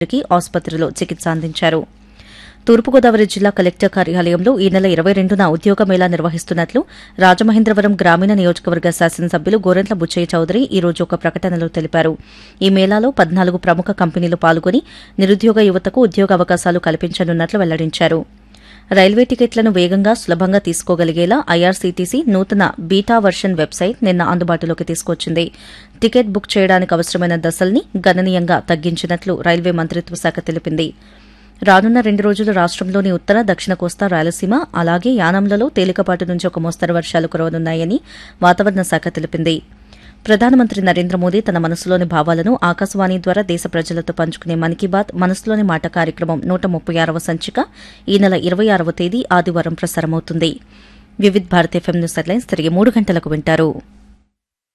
కి ఆసుపత్రిలో చికిత్స అందించారు తూర్పుగోదావరి జిల్లా కలెక్టర్ కార్యాలయంలో ఈ నెల ఇరవై రెండున ఉద్యోగ మేళా నిర్వహిస్తున్నట్లు రాజమహేంద్రవరం గ్రామీణ నియోజకవర్గ శాసనసభ్యులు గోరెంట్ల బుచ్చయ్య చౌదరి ఈ రోజు ఒక ప్రకటనలో తెలిపారు ఈ మేళాలో పద్నాలుగు ప్రముఖ కంపెనీలు పాల్గొని నిరుద్యోగ యువతకు ఉద్యోగ అవకాశాలు కల్పించనున్నట్లు వెల్లడించారు రైల్వే టికెట్లను వేగంగా సులభంగా తీసుకోగలిగేలా ఐఆర్సీటీసీ నూతన బీటా వర్షన్ వెబ్సైట్ నిన్న అందుబాటులోకి తీసుకొచ్చింది టికెట్ బుక్ చేయడానికి అవసరమైన దశల్ని గణనీయంగా తగ్గించినట్లు రైల్వే మంత్రిత్వ శాఖ తెలిపింది రానున్న రెండు రోజులు రాష్టంలోని ఉత్తర దక్షిణ కోస్తా రాయలసీమ అలాగే యానంలలో తేలికపాటి నుంచి ఒక మోస్తరు వర్షాలు కురవనున్నాయని వాతావరణ శాఖ తెలిపింది ప్రధానమంత్రి నరేంద్ర మోదీ తన మనసులోని భావాలను ఆకాశవాణి ద్వారా దేశ ప్రజలతో పంచుకునే మన్ కీ బాత్ మనసులోని మాట కార్యక్రమం నూట ముప్పై ఆరవ సంచిక ఈ నెల ఇరవై ఆరవ తేదీ ఆదివారం ప్రసారమవుతుంది Vividh Bharat FM news headlines తిరిగి మూడు గంటలకు వింటారు